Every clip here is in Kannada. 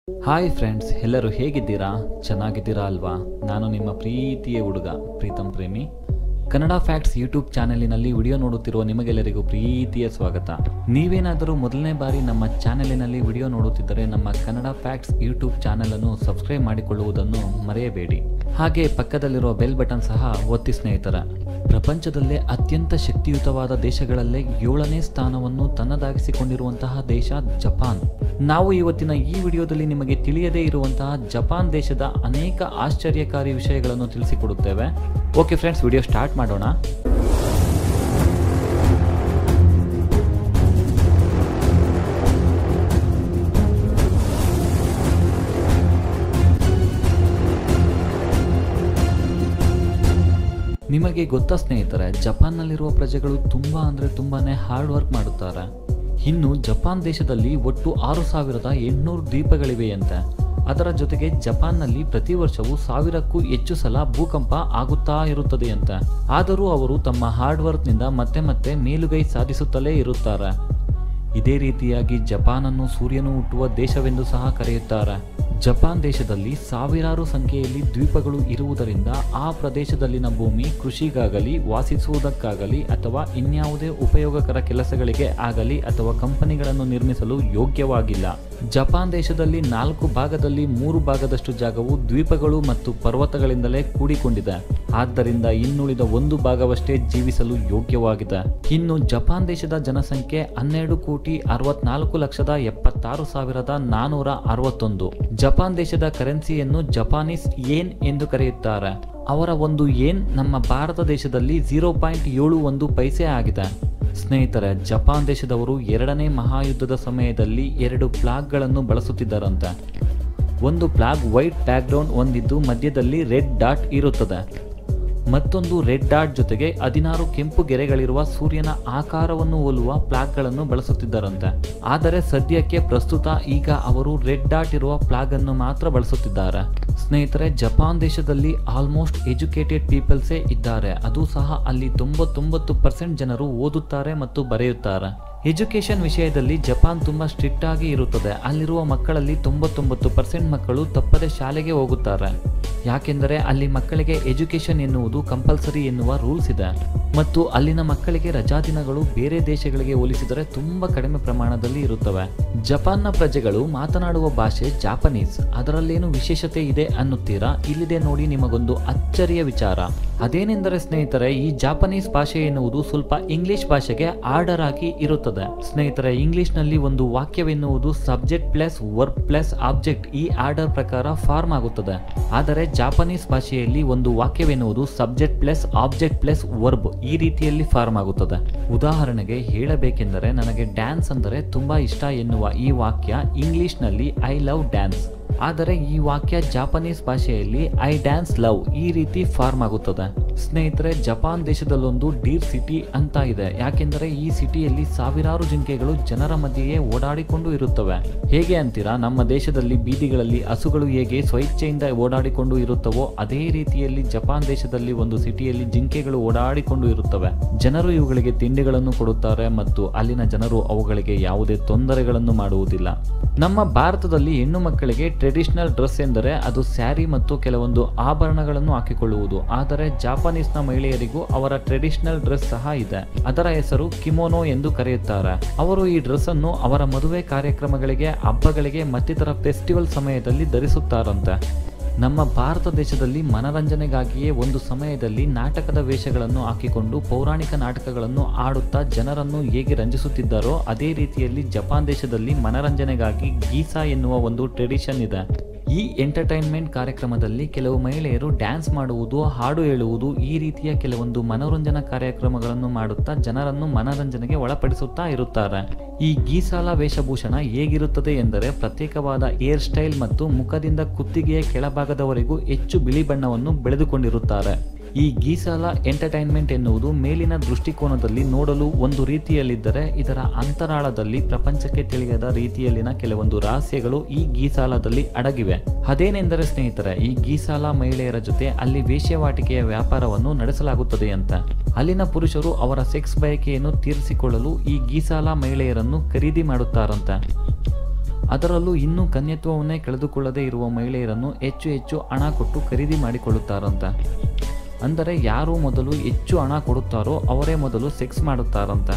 ಹಾಯ್ ಫ್ರೆಂಡ್ಸ್ ಎಲ್ಲರೂ ಹೇಗಿದ್ದೀರಾ ಚೆನ್ನಾಗಿದ್ದೀರಾ ಅಲ್ವಾ ನಾನು ನಿಮ್ಮ ಪ್ರೀತಿಯ ಹುಡುಗ ಪ್ರೀತಮ್ ಪ್ರೇಮಿ ಕನ್ನಡ ಫ್ಯಾಕ್ಟ್ಸ್ ಯೂಟ್ಯೂಬ್ ಚಾನೆಲಿನಲ್ಲಿ ವಿಡಿಯೋ ನೋಡುತ್ತಿರುವ ನಿಮಗೆಲ್ಲರಿಗೂ ಪ್ರೀತಿಯ ಸ್ವಾಗತ ನೀವೇನಾದರೂ ಮೊದಲನೇ ಬಾರಿ ನಮ್ಮ ಚಾನೆಲಿನಲ್ಲಿ ವಿಡಿಯೋ ನೋಡುತ್ತಿದ್ದರೆ ನಮ್ಮ ಕನ್ನಡ ಫ್ಯಾಕ್ಟ್ಸ್ ಯೂಟ್ಯೂಬ್ ಚಾನೆಲ್ ಅನ್ನು ಸಬ್ಸ್ಕ್ರೈಬ್ ಮಾಡಿಕೊಳ್ಳುವುದನ್ನು ಮರೆಯಬೇಡಿ ಹಾಗೆ ಪಕ್ಕದಲ್ಲಿರುವ ಬೆಲ್ ಬಟನ್ ಸಹ ಒತ್ತಿ ಸ್ನೇಹಿತರ ಪ್ರಪಂಚದಲ್ಲೇ ಅತ್ಯಂತ ಶಕ್ತಿಯುತವಾದ ದೇಶಗಳಲ್ಲೇ ಏಳನೇ ಸ್ಥಾನವನ್ನು ತನ್ನದಾಗಿಸಿಕೊಂಡಿರುವಂತಹ ದೇಶ ಜಪಾನ್ ನಾವು ಇವತ್ತಿನ ಈ ವಿಡಿಯೋದಲ್ಲಿ ನಿಮಗೆ ತಿಳಿಯದೇ ಇರುವಂತಹ ಜಪಾನ್ ದೇಶದ ಅನೇಕ ಆಶ್ಚರ್ಯಕಾರಿ ವಿಷಯಗಳನ್ನು ತಿಳಿಸಿಕೊಡುತ್ತೇವೆ ಓಕೆ ಫ್ರೆಂಡ್ಸ್ ವಿಡಿಯೋ ಸ್ಟಾರ್ಟ್ ಮಾಡೋಣ ನಿಮಗೆ ಗೊತ್ತಾ ಸ್ನೇಹಿತರೆ ಜಪಾನ್ನಲ್ಲಿರುವ ಪ್ರಜೆಗಳು ತುಂಬಾ ಅಂದ್ರೆ ತುಂಬಾನೇ ಹಾರ್ಡ್ ವರ್ಕ್ ಮಾಡುತ್ತಾರೆ ಇನ್ನು ಜಪಾನ್ ದೇಶದಲ್ಲಿ ಒಟ್ಟು ಆರು ಸಾವಿರದ ಎಂಟುನೂರು ದ್ವೀಪಗಳಿವೆಯಂತೆ ಅದರ ಜೊತೆಗೆ ಜಪಾನ್ನಲ್ಲಿ ಪ್ರತಿ ವರ್ಷವೂ ಸಾವಿರಕ್ಕೂ ಹೆಚ್ಚು ಸಲ ಭೂಕಂಪ ಆಗುತ್ತಾ ಇರುತ್ತದೆಯಂತೆ ಆದರೂ ಅವರು ತಮ್ಮ ಹಾರ್ಡ್ ವರ್ಕ್ನಿಂದ ಮತ್ತೆ ಮತ್ತೆ ಮೇಲುಗೈ ಸಾಧಿಸುತ್ತಲೇ ಇರುತ್ತಾರೆ ಇದೇ ರೀತಿಯಾಗಿ ಜಪಾನನ್ನು ಸೂರ್ಯನು ಹುಟ್ಟುವ ದೇಶವೆಂದು ಸಹ ಕರೆಯುತ್ತಾರೆ ಜಪಾನ್ ದೇಶದಲ್ಲಿ ಸಾವಿರಾರು ಸಂಖ್ಯೆಯಲ್ಲಿ ದ್ವೀಪಗಳು ಇರುವುದರಿಂದ ಆ ಪ್ರದೇಶದಲ್ಲಿನ ಭೂಮಿ ಕೃಷಿಗಾಗಲಿ ವಾಸಿಸುವುದಕ್ಕಾಗಲಿ ಅಥವಾ ಇನ್ಯಾವುದೇ ಉಪಯೋಗಕರ ಕೆಲಸಗಳಿಗೆ ಆಗಲಿ ಅಥವಾ ಕಂಪನಿಗಳನ್ನು ನಿರ್ಮಿಸಲು ಯೋಗ್ಯವಾಗಿಲ್ಲ ಜಪಾನ್ ದೇಶದಲ್ಲಿ ನಾಲ್ಕು ಭಾಗದಲ್ಲಿ ಮೂರು ಭಾಗದಷ್ಟು ಜಾಗವು ದ್ವೀಪಗಳು ಮತ್ತು ಪರ್ವತಗಳಿಂದಲೇ ಕೂಡಿಕೊಂಡಿದೆ ಆದ್ದರಿಂದ ಇನ್ನುಳಿದ ಒಂದು ಭಾಗವಷ್ಟೇ ಜೀವಿಸಲು ಯೋಗ್ಯವಾಗಿದೆ ಇನ್ನು ಜಪಾನ್ ದೇಶದ ಜನಸಂಖ್ಯೆ ಹನ್ನೆರಡು ಕೋಟಿ ಅರವತ್ನಾಲ್ಕು ಲಕ್ಷದ ಎಪ್ಪತ್ತಾರು ಸಾವಿರದ ನಾನೂರ ಅರವತ್ತೊಂದು ಜಪಾನ್ ದೇಶದ ಕರೆನ್ಸಿಯನ್ನು ಜಪಾನೀಸ್ ಯೇನ್ ಎಂದು ಕರೆಯುತ್ತಾರೆ ಅವರ ಒಂದು ಯೇನ್ ನಮ್ಮ ಭಾರತ ದೇಶದಲ್ಲಿ ಝೀರೋ ಪಾಯಿಂಟ್ ಏಳು ಒಂದು ಪೈಸೆ ಆಗಿದೆ ಸ್ನೇಹಿತರೆ ಜಪಾನ್ ದೇಶದವರು ಎರಡನೇ ಮಹಾಯುದ್ಧದ ಸಮಯದಲ್ಲಿ ಎರಡು ಫ್ಲಾಗ್ಗಳನ್ನು ಬಳಸುತ್ತಿದ್ದರಂತೆ ಒಂದು ಫ್ಲಾಗ್ ವೈಟ್ ಬ್ಯಾಕ್ಗ್ರೌಂಡ್ ಹೊಂದಿದ್ದು ಮಧ್ಯದಲ್ಲಿ ರೆಡ್ ಡಾಟ್ ಇರುತ್ತದೆ ಮತ್ತೊಂದು ರೆಡ್ ಡಾಟ್ ಜೊತೆಗೆ ಹದಿನಾರು ಕೆಂಪು ಗೆರೆಗಳಿರುವ ಸೂರ್ಯನ ಆಕಾರವನ್ನು ಹೋಲುವ ಫ್ಲಾಗ್ಗಳನ್ನು ಬಳಸುತ್ತಿದ್ದರಂತೆ ಆದರೆ ಸದ್ಯಕ್ಕೆ ಪ್ರಸ್ತುತ ಈಗ ಅವರು ರೆಡ್ ಡಾಟ್ ಇರುವ ಫ್ಲಾಗ್ ಅನ್ನು ಮಾತ್ರ ಬಳಸುತ್ತಿದ್ದಾರೆ ಸ್ನೇಹಿತರೆ ಜಪಾನ್ ದೇಶದಲ್ಲಿ ಆಲ್ಮೋಸ್ಟ್ ಎಜುಕೇಟೆಡ್ ಪೀಪಲ್ಸೇ ಇದ್ದಾರೆ ಅದು ಸಹ ಅಲ್ಲಿ ತೊಂಬತ್ತೊಂಬತ್ತು ಪರ್ಸೆಂಟ್ ಜನರು ಓದುತ್ತಾರೆ ಮತ್ತು ಬರೆಯುತ್ತಾರೆ ಎಜುಕೇಶನ್ ವಿಷಯದಲ್ಲಿ ಜಪಾನ್ ತುಂಬ ಸ್ಟ್ರಿಕ್ಟ್ ಆಗಿ ಇರುತ್ತದೆ ಅಲ್ಲಿರುವ ಮಕ್ಕಳಲ್ಲಿ ತೊಂಬತ್ತೊಂಬತ್ತು ಪರ್ಸೆಂಟ್ ಮಕ್ಕಳು ತಪ್ಪದೆ ಶಾಲೆಗೆ ಹೋಗುತ್ತಾರೆ ಯಾಕೆಂದರೆ ಅಲ್ಲಿ ಮಕ್ಕಳಿಗೆ ಎಜುಕೇಶನ್ ಎನ್ನುವುದು ಕಂಪಲ್ಸರಿ ಎನ್ನುವ ರೂಲ್ಸ್ ಇದೆ ಮತ್ತು ಅಲ್ಲಿನ ಮಕ್ಕಳಿಗೆ ರಜಾದಿನಗಳು ಬೇರೆ ದೇಶಗಳಿಗೆ ಹೋಲಿಸಿದರೆ ತುಂಬ ಕಡಿಮೆ ಪ್ರಮಾಣದಲ್ಲಿ ಇರುತ್ತವೆ ಜಪಾನ್ನ ಪ್ರಜೆಗಳು ಮಾತನಾಡುವ ಭಾಷೆ ಜಾಪನೀಸ್ ಅದರಲ್ಲೇನು ವಿಶೇಷತೆ ಇದೆ ಅನ್ನುತ್ತೀರಾ ಇಲ್ಲಿದೆ ನೋಡಿ ನಿಮಗೊಂದು ಅಚ್ಚರಿಯ ವಿಚಾರ ಅದೇನೆಂದರೆ ಸ್ನೇಹಿತರೆ ಈ ಜಾಪನೀಸ್ ಭಾಷೆ ಎನ್ನುವುದು ಸ್ವಲ್ಪ ಇಂಗ್ಲಿಷ್ ಭಾಷೆಗೆ ಆರ್ಡರ್ ಆಗಿ ಇರುತ್ತದೆ ಸ್ನೇಹಿತರೆ ಇಂಗ್ಲಿಷ್ ನಲ್ಲಿ ಒಂದು ವಾಕ್ಯವೆನ್ನುವುದು subject plus verb plus object ಈ ಆರ್ಡರ್ ಪ್ರಕಾರ ಫಾರ್ಮ್ ಆಗುತ್ತದೆ ಆದರೆ ಜಾಪನೀಸ್ ಭಾಷೆಯಲ್ಲಿ ಒಂದು ವಾಕ್ಯವೆನ್ನುವುದು subject plus object plus verb ಈ ರೀತಿಯಲ್ಲಿ ಫಾರ್ಮ್ ಆಗುತ್ತದೆ ಉದಾಹರಣೆಗೆ ಹೇಳಬೇಕೆಂದರೆ ನನಗೆ ಡ್ಯಾನ್ಸ್ ಅಂದರೆ ತುಂಬಾ ಇಷ್ಟ ಎನ್ನುವ ಈ ವಾಕ್ಯ ಇಂಗ್ಲಿಷ್ನಲ್ಲಿ ಐ ಲವ್ ಡ್ಯಾನ್ಸ್ ಆದರೆ ಈ ವಾಕ್ಯ ಜಾಪನೀಸ್ ಭಾಷೆಯಲ್ಲಿ ಐ ಡ್ಯಾನ್ಸ್ ಲವ್ ಈ ರೀತಿ ಫಾರ್ಮ್ ಆಗುತ್ತದೆ ಸ್ನೇಹಿತರೆ ಜಪಾನ್ ದೇಶದಲ್ಲೊಂದು ಡೀರ್ ಸಿಟಿ ಅಂತ ಇದೆ ಯಾಕೆಂದರೆ ಈ ಸಿಟಿಯಲ್ಲಿ ಸಾವಿರಾರು ಜಿಂಕೆಗಳು ಜನರ ಮಧ್ಯೆಯೇ ಓಡಾಡಿಕೊಂಡು ಇರುತ್ತವೆ ಹೇಗೆ ಅಂತೀರಾ ನಮ್ಮ ದೇಶದಲ್ಲಿ ಬೀದಿಗಳಲ್ಲಿ ಹಸುಗಳು ಹೇಗೆ ಸ್ವಇಚ್ಛೆಯಿಂದ ಓಡಾಡಿಕೊಂಡು ಇರುತ್ತವೋ ಅದೇ ರೀತಿಯಲ್ಲಿ ಜಪಾನ್ ದೇಶದಲ್ಲಿ ಒಂದು ಸಿಟಿಯಲ್ಲಿ ಜಿಂಕೆಗಳು ಓಡಾಡಿಕೊಂಡು ಇರುತ್ತವೆ ಜನರು ಇವುಗಳಿಗೆ ತಿಂಡಿಗಳನ್ನು ಕೊಡುತ್ತಾರೆ ಮತ್ತು ಅಲ್ಲಿನ ಜನರು ಅವುಗಳಿಗೆ ಯಾವುದೇ ತೊಂದರೆಗಳನ್ನು ಮಾಡುವುದಿಲ್ಲ ನಮ್ಮ ಭಾರತದಲ್ಲಿ ಹೆಣ್ಣು ಮಕ್ಕಳಿಗೆ ಟ್ರೆಡಿಷನಲ್ ಡ್ರೆಸ್ ಎಂದರೆ ಅದು ಸ್ಯಾರಿ ಮತ್ತು ಕೆಲವೊಂದು ಆಭರಣಗಳನ್ನು ಹಾಕಿಕೊಳ್ಳುವುದು ಆದರೆ ಜಾಪಾನೀಸ್ನ ಮಹಿಳೆಯರಿಗೂ ಅವರ ಟ್ರೆಡಿಷನಲ್ ಡ್ರೆಸ್ ಸಹ ಇದೆ ಅದರ ಹೆಸರು ಕಿಮೋನೋ ಎಂದು ಕರೆಯುತ್ತಾರೆ ಅವರು ಈ ಡ್ರೆಸ್ ಅನ್ನು ಅವರ ಮದುವೆ ಕಾರ್ಯಕ್ರಮಗಳಿಗೆ ಹಬ್ಬಗಳಿಗೆ ಮತ್ತಿತರ ಫೆಸ್ಟಿವಲ್ ಸಮಯದಲ್ಲಿ ಧರಿಸುತ್ತಾರಂತೆ ನಮ್ಮ ಭಾರತ ದೇಶದಲ್ಲಿ ಮನರಂಜನೆಗಾಗಿಯೇ ಒಂದು ಸಮಯದಲ್ಲಿ ನಾಟಕದ ವೇಷಗಳನ್ನು ಹಾಕಿಕೊಂಡು ಪೌರಾಣಿಕ ನಾಟಕಗಳನ್ನು ಆಡುತ್ತಾ ಜನರನ್ನು ಹೇಗೆ ರಂಜಿಸುತ್ತಿದ್ದಾರೋ ಅದೇ ರೀತಿಯಲ್ಲಿ ಜಪಾನ್ ದೇಶದಲ್ಲಿ ಮನರಂಜನೆಗಾಗಿ ಗೀಸಾ ಎನ್ನುವ ಒಂದು ಟ್ರೆಡಿಷನ್ ಇದೆ ಈ ಎಂಟರ್ಟೈನ್ಮೆಂಟ್ ಕಾರ್ಯಕ್ರಮದಲ್ಲಿ ಕೆಲವು ಮಹಿಳೆಯರು ಡ್ಯಾನ್ಸ್ ಮಾಡುವುದು ಹಾಡು ಹೇಳುವುದು ಈ ರೀತಿಯ ಕೆಲವೊಂದು ಮನೋರಂಜನಾ ಕಾರ್ಯಕ್ರಮಗಳನ್ನು ಮಾಡುತ್ತಾ ಜನರನ್ನು ಮನರಂಜನೆಗೆ ಒಳಪಡಿಸುತ್ತಾ ಇರುತ್ತಾರೆ ಈ ಗೀಸಾಲ ವೇಷಭೂಷಣ ಹೇಗಿರುತ್ತದೆ ಎಂದರೆ ಪ್ರತ್ಯೇಕವಾದ ಹೇರ್ ಸ್ಟೈಲ್ ಮತ್ತು ಮುಖದಿಂದ ಕುತ್ತಿಗೆಯ ಕೆಳಭಾಗದವರೆಗೂ ಹೆಚ್ಚು ಬಿಳಿ ಬಣ್ಣವನ್ನು ಬೆಳೆದುಕೊಂಡಿರುತ್ತಾರೆ ಈ ಗೀಸಾಲ ಎಂಟರ್ಟೈನ್ಮೆಂಟ್ ಎನ್ನುವುದು ಮೇಲಿನ ದೃಷ್ಟಿಕೋನದಲ್ಲಿ ನೋಡಲು ಒಂದು ರೀತಿಯಲ್ಲಿದ್ದರೆ ಇದರ ಅಂತರಾಳದಲ್ಲಿ ಪ್ರಪಂಚಕ್ಕೆ ತಿಳಿಯದ ರೀತಿಯಲ್ಲಿನ ಕೆಲವೊಂದು ರಹಸ್ಯಗಳು ಈ ಗೀಸಾಲದಲ್ಲಿ ಅಡಗಿವೆ ಅದೇನೆಂದರೆ ಸ್ನೇಹಿತರೆ ಈ ಗೀಸಾಲ ಮಹಿಳೆಯರ ಜೊತೆ ಅಲ್ಲಿ ವೇಶ್ಯವಾಟಿಕೆಯ ವ್ಯಾಪಾರವನ್ನು ನಡೆಸಲಾಗುತ್ತದೆ ಅಂತ ಅಲ್ಲಿನ ಪುರುಷರು ಅವರ ಸೆಕ್ಸ್ ಬಯಕೆಯನ್ನು ತೀರಿಸಿಕೊಳ್ಳಲು ಈ ಗೀಸಾಲ ಮಹಿಳೆಯರನ್ನು ಖರೀದಿ ಮಾಡುತ್ತಾರಂತೆ ಅದರಲ್ಲೂ ಇನ್ನೂ ಕನ್ಯತ್ವವನ್ನೇ ಕಳೆದುಕೊಳ್ಳದೇ ಇರುವ ಮಹಿಳೆಯರನ್ನು ಹೆಚ್ಚು ಹೆಚ್ಚು ಹಣ ಕೊಟ್ಟು ಖರೀದಿ ಮಾಡಿಕೊಳ್ಳುತ್ತಾರಂತೆ ಅಂದರೆ ಯಾರು ಮೊದಲು ಹೆಚ್ಚು ಹಣ ಕೊಡುತ್ತಾರೋ ಅವರೇ ಮೊದಲು ಸೆಕ್ಸ್ ಮಾಡುತ್ತಾರಂತೆ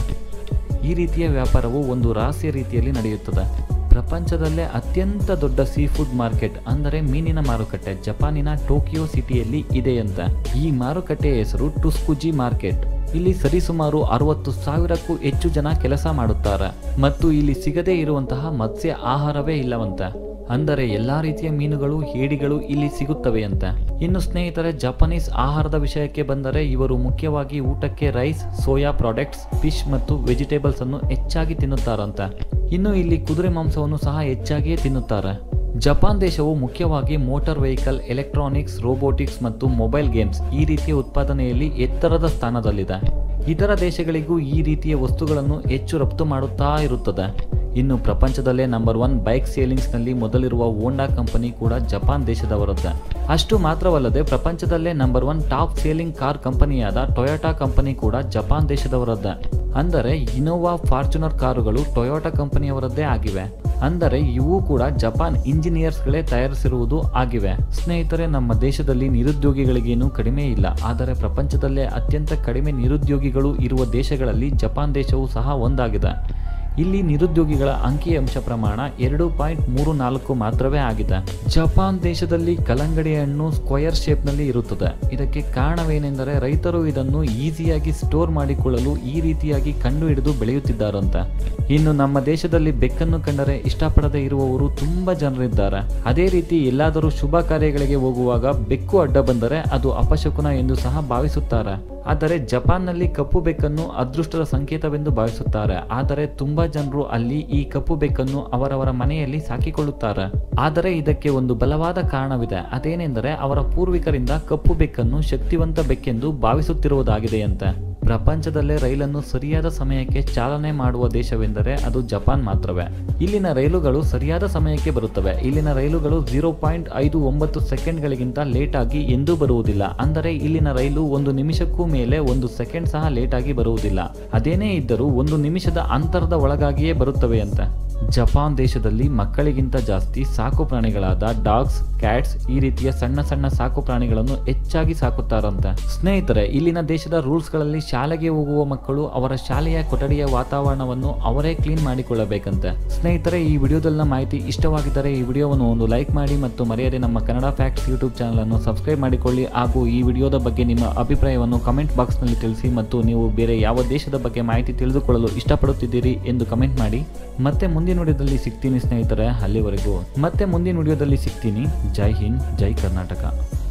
ಈ ರೀತಿಯ ವ್ಯಾಪಾರವು ಒಂದು ರಹಸ್ಯ ರೀತಿಯಲ್ಲಿ ನಡೆಯುತ್ತದೆ ಪ್ರಪಂಚದಲ್ಲೇ ಅತ್ಯಂತ ದೊಡ್ಡ ಸೀ ಫುಡ್ ಮಾರ್ಕೆಟ್ ಅಂದರೆ ಮೀನಿನ ಮಾರುಕಟ್ಟೆ ಜಪಾನಿನ ಟೋಕಿಯೋ ಸಿಟಿಯಲ್ಲಿ ಇದೆಯಂತೆ ಈ ಮಾರುಕಟ್ಟೆಯ ಹೆಸರು ಟುಸ್ಕುಜಿ ಮಾರ್ಕೆಟ್ ಇಲ್ಲಿ ಸರಿಸುಮಾರು ಅರವತ್ತು ಸಾವಿರಕ್ಕೂ ಹೆಚ್ಚು ಜನ ಕೆಲಸ ಮಾಡುತ್ತಾರೆ ಮತ್ತು ಇಲ್ಲಿ ಸಿಗದೇ ಇರುವಂತಹ ಮತ್ಸ್ಯ ಆಹಾರವೇ ಇಲ್ಲವಂತೆ ಅಂದರೆ ಎಲ್ಲಾ ರೀತಿಯ ಮೀನುಗಳು ಏಡಿಗಳು ಇಲ್ಲಿ ಸಿಗುತ್ತವೆಯಂತೆ ಇನ್ನು ಸ್ನೇಹಿತರೆ ಜಪಾನೀಸ್ ಆಹಾರದ ವಿಷಯಕ್ಕೆ ಬಂದರೆ ಇವರು ಮುಖ್ಯವಾಗಿ ಊಟಕ್ಕೆ ರೈಸ್ ಸೋಯಾ ಪ್ರಾಡಕ್ಟ್ಸ್ ಫಿಶ್ ಮತ್ತು ವೆಜಿಟೇಬಲ್ಸ್ ಅನ್ನು ಹೆಚ್ಚಾಗಿ ತಿನ್ನುತ್ತಾರಂತೆ ಇನ್ನು ಇಲ್ಲಿ ಕುದುರೆ ಮಾಂಸವನ್ನು ಸಹ ಹೆಚ್ಚಾಗಿಯೇ ತಿನ್ನುತ್ತಾರೆ ಜಪಾನ್ ದೇಶವು ಮುಖ್ಯವಾಗಿ ಮೋಟಾರ್ ವೆಹಿಕಲ್ ಎಲೆಕ್ಟ್ರಾನಿಕ್ಸ್ ರೋಬೋಟಿಕ್ಸ್ ಮತ್ತು ಮೊಬೈಲ್ ಗೇಮ್ಸ್ ಈ ರೀತಿಯ ಉತ್ಪಾದನೆಯಲ್ಲಿ ಎತ್ತರದ ಸ್ಥಾನದಲ್ಲಿದೆ ಇತರ ದೇಶಗಳಿಗೂ ಈ ರೀತಿಯ ವಸ್ತುಗಳನ್ನು ಹೆಚ್ಚು ರಫ್ತು ಮಾಡುತ್ತಾ ಇರುತ್ತದೆ ಇನ್ನು ಪ್ರಪಂಚದಲ್ಲೇ ನಂಬರ್ ಒನ್ ಬೈಕ್ ಸೇಲಿಂಗ್ಸ್ನಲ್ಲಿ ಮೊದಲಿರುವ ಹೋಂಡಾ ಕಂಪನಿ ಕೂಡ ಜಪಾನ್ ದೇಶದವರದ್ದೇ ಅಷ್ಟು ಮಾತ್ರವಲ್ಲದೆ ಪ್ರಪಂಚದಲ್ಲೇ number one top selling car ಕಂಪನಿಯಾದ ಟೊಯೋಟಾ ಕಂಪನಿ ಕೂಡ ಜಪಾನ್ ದೇಶದವರದ್ದೇ ಅಂದರೆ ಇನೋವಾ ಫಾರ್ಚುನರ್ ಕಾರುಗಳು ಟೊಯೋಟಾ ಕಂಪನಿಯವರದ್ದೇ ಆಗಿವೆ ಅಂದರೆ ಇವು ಕೂಡ ಜಪಾನ್ ಇಂಜಿನಿಯರ್ಸ್ಗಳೇ ತಯಾರಿಸಿರುವುದು ಆಗಿವೆ ಸ್ನೇಹಿತರೆ ನಮ್ಮ ದೇಶದಲ್ಲಿ ನಿರುದ್ಯೋಗಿಗಳಿಗೇನು ಕಡಿಮೆ ಇಲ್ಲ ಆದರೆ ಪ್ರಪಂಚದಲ್ಲೇ ಅತ್ಯಂತ ಕಡಿಮೆ ನಿರುದ್ಯೋಗಿಗಳು ಇರುವ ದೇಶಗಳಲ್ಲಿ ಜಪಾನ್ ದೇಶವು ಸಹ ಒಂದಾಗಿದೆ ಇಲ್ಲಿ ನಿರುದ್ಯೋಗಿಗಳ ಅಂಕಿಅಂಶ ಪ್ರಮಾಣ ಎರಡು ಪಾಯಿಂಟ್ ಮೂರು ನಾಲ್ಕು ಮಾತ್ರವೇ ಆಗಿದೆ ಜಪಾನ್ ದೇಶದಲ್ಲಿ ಕಲ್ಲಂಗಡಿ ಹಣ್ಣು ಸ್ಕ್ವಯರ್ ಶೇಪ್ನಲ್ಲಿ ಇರುತ್ತದೆ ಇದಕ್ಕೆ ಕಾರಣವೇನೆಂದರೆ ರೈತರು ಇದನ್ನು ಈಸಿಯಾಗಿ ಸ್ಟೋರ್ ಮಾಡಿಕೊಳ್ಳಲು ಈ ರೀತಿಯಾಗಿ ಕಂಡು ಹಿಡಿದು ಬೆಳೆಯುತ್ತಿದ್ದಾರಂತೆ ಇನ್ನು ನಮ್ಮ ದೇಶದಲ್ಲಿ ಬೆಕ್ಕನ್ನು ಕಂಡರೆ ಇಷ್ಟಪಡದೇ ಇರುವವರು ತುಂಬಾ ಜನರಿದ್ದಾರೆ ಅದೇ ರೀತಿ ಎಲ್ಲಾದರೂ ಶುಭ ಕಾರ್ಯಗಳಿಗೆ ಹೋಗುವಾಗ ಬೆಕ್ಕು ಅಡ್ಡ ಬಂದರೆ ಅದು ಅಪಶಕುನ ಎಂದು ಸಹ ಭಾವಿಸುತ್ತಾರೆ ಆದರೆ ಜಪಾನ್ನಲ್ಲಿ ಕಪ್ಪು ಬೆಕ್ಕನ್ನು ಅದೃಷ್ಟದ ಸಂಕೇತವೆಂದು ಭಾವಿಸುತ್ತಾರೆ ಆದರೆ ತುಂಬಾ ಜನರು ಅಲ್ಲಿ ಈ ಕಪ್ಪು ಬೆಕ್ಕನ್ನು ಅವರವರ ಮನೆಯಲ್ಲಿ ಸಾಕಿಕೊಳ್ಳುತ್ತಾರೆ ಆದರೆ ಇದಕ್ಕೆ ಒಂದು ಬಲವಾದ ಕಾರಣವಿದೆ ಅದೇನೆಂದರೆ ಅವರ ಪೂರ್ವಿಕರಿಂದ ಕಪ್ಪು ಬೆಕ್ಕನ್ನು ಶಕ್ತಿವಂತ ಬೆಕ್ಕೆಂದು ಭಾವಿಸುತ್ತಿರುವುದಾಗಿದೆಯಂತೆ ಪ್ರಪಂಚದಲ್ಲೇ ರೈಲನ್ನು ಸರಿಯಾದ ಸಮಯಕ್ಕೆ ಚಾಲನೆ ಮಾಡುವ ದೇಶವೆಂದರೆ ಅದು ಜಪಾನ್ ಮಾತ್ರವೇ ಇಲ್ಲಿನ ರೈಲುಗಳು ಸರಿಯಾದ ಸಮಯಕ್ಕೆ ಬರುತ್ತವೆ ಇಲ್ಲಿನ ರೈಲುಗಳು ಜೀರೋ ಪಾಯಿಂಟ್ ಐದು ಒಂಬತ್ತು ಸೆಕೆಂಡ್ಗಳಿಗಿಂತ ಲೇಟ್ ಆಗಿ ಎಂದೂ ಬರುವುದಿಲ್ಲ ಅಂದರೆ ಇಲ್ಲಿನ ರೈಲು ಒಂದು ನಿಮಿಷಕ್ಕೂ ಮೇಲೆ ಒಂದು ಸೆಕೆಂಡ್ ಸಹ ಲೇಟ್ ಆಗಿ ಬರುವುದಿಲ್ಲ ಅದೇನೇ ಇದ್ದರೂ ಒಂದು ನಿಮಿಷದ ಅಂತರದ ಒಳಗಾಗಿಯೇ ಬರುತ್ತವೆಯಂತೆ ಜಪಾನ್ ದೇಶದಲ್ಲಿ ಮಕ್ಕಳಿಗಿಂತ ಜಾಸ್ತಿ ಸಾಕು ಪ್ರಾಣಿಗಳಾದ ಡಾಗ್ಸ್ ಕ್ಯಾಟ್ಸ್ ಈ ರೀತಿಯ ಸಣ್ಣ ಸಣ್ಣ ಸಾಕು ಪ್ರಾಣಿಗಳನ್ನು ಹೆಚ್ಚಾಗಿ ಸಾಕುತ್ತಾರಂತೆ ಸ್ನೇಹಿತರೆ ಇಲ್ಲಿನ ದೇಶದ ರೂಲ್ಸ್ಗಳಲ್ಲಿ ಶಾಲೆಗೆ ಹೋಗುವ ಮಕ್ಕಳು ಅವರ ಶಾಲೆಯ ಕೊಠಡಿಯ ವಾತಾವರಣವನ್ನು ಅವರೇ ಕ್ಲೀನ್ ಮಾಡಿಕೊಳ್ಳಬೇಕಂತೆ ಸ್ನೇಹಿತರೆ ಈ ವಿಡಿಯೋದಲ್ಲಿನ ಮಾಹಿತಿ ಇಷ್ಟವಾಗಿದ್ದರೆ ಈ ವಿಡಿಯೋವನ್ನು ಒಂದು ಲೈಕ್ ಮಾಡಿ ಮತ್ತು ಮರೆಯದೆ ನಮ್ಮ ಕನ್ನಡ ಫ್ಯಾಕ್ಟ್ಸ್ ಯೂಟ್ಯೂಬ್ ಚಾನಲ್ ಅನ್ನು ಸಬ್ಸ್ಕ್ರೈಬ್ ಮಾಡಿಕೊಳ್ಳಿ ಹಾಗೂ ಈ ವಿಡಿಯೋದ ಬಗ್ಗೆ ನಿಮ್ಮ ಅಭಿಪ್ರಾಯವನ್ನು ಕಮೆಂಟ್ ಬಾಕ್ಸ್ನಲ್ಲಿ ತಿಳಿಸಿ ಮತ್ತು ನೀವು ಬೇರೆ ಯಾವ ದೇಶದ ಬಗ್ಗೆ ಮಾಹಿತಿ ತಿಳಿದುಕೊಳ್ಳಲು ಇಷ್ಟಪಡುತ್ತಿದ್ದೀರಿ ಎಂದು ಕಮೆಂಟ್ ಮಾಡಿ ಮತ್ತೆ ಮುಂದಿನ ವಿಡಿಯೋದಲ್ಲಿ ಸಿಗ್ತೀನಿ ಸ್ನೇಹಿತರೆ ಅಲ್ಲಿವರೆಗೂ ಮತ್ತೆ ಮುಂದಿನ ವಿಡಿಯೋದಲ್ಲಿ ಸಿಗ್ತೀನಿ ಜೈ ಹಿಂದ್ ಜೈ ಕರ್ನಾಟಕ